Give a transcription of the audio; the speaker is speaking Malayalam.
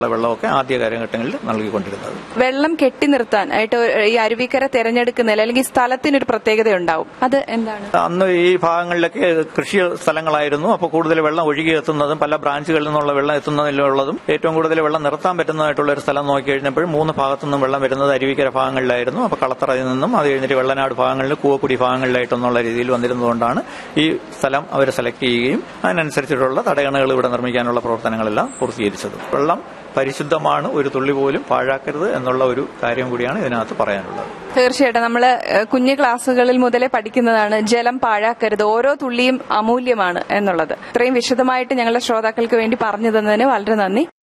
വെള്ളമൊക്കെ ആദ്യ കാലഘട്ടങ്ങളിൽ നൽകിക്കൊണ്ടിരുന്നത് വെള്ളം കെട്ടി നിർത്താൻ ആയിട്ട് ഈ അരുവിക്കര തിരഞ്ഞെടുക്കുന്നതിൽ അല്ലെങ്കിൽ ഈ സ്ഥലത്തിനൊരു പ്രത്യേകത ഉണ്ടാവും അത് എന്താണ് അന്ന് ഈ ഭാഗങ്ങളിലൊക്കെ കൃഷി സ്ഥലങ്ങളായിരുന്നു അപ്പോൾ കൂടുതൽ വെള്ളം ഒഴുകി എത്തുന്നതും പല ബ്രാഞ്ചുകളിൽ നിന്നുള്ള വെള്ളം എത്തുന്നതിലുള്ളതും ഏറ്റവും കൂടുതൽ വെള്ളം നിർത്താൻ പറ്റുന്നതായിട്ടുള്ള ഒരു സ്ഥലം നോക്കി കഴിഞ്ഞപ്പോൾ മൂന്ന് ഭാഗത്തു നിന്നും വെള്ളം വരുന്നത് അരുവിക്കര ഭാഗങ്ങളിലായിരുന്നു അപ്പോൾ കളത്തറയിൽ നിന്നും അത് കഴിഞ്ഞിട്ട് വെള്ളനാട് ഭാഗങ്ങളിൽ കൂവക്കുടി ഭാഗങ്ങളിലായിട്ടെന്നുള്ള രീതിയിൽ വന്നിരുന്നതുകൊണ്ടാണ് ഈ സ്ഥലം അവർ സെലക്ട് ചെയ്യുകയും അതിനനുസരിച്ചിട്ടുള്ള തടയണകൾ ഇവിടെ നിർമ്മിക്കാനുള്ള പ്രവർത്തനങ്ങളെല്ലാം പൂർത്തീകരിച്ചത് വെള്ളം പരിശുദ്ധമാണ് ഒരു തുള്ളി പോലും പാഴാക്കരുത് എന്നുള്ള ഒരു കാര്യം കൂടിയാണ് ഇതിനകത്ത് പറയാനുള്ളത് തീർച്ചയായിട്ടും നമ്മൾ കുഞ്ഞു ക്ലാസ്സുകളിൽ മുതലേ പഠിക്കുന്നതാണ് ജലം പാഴാക്കരുത് ഓരോ തുള്ളിയും അമൂല്യമാണ് എന്നുള്ളത് ഇത്രയും വിശദമായിട്ട് ഞങ്ങളുടെ ശ്രോതാക്കൾക്ക് വേണ്ടി പറഞ്ഞു തന്നതിന് വളരെ നന്ദി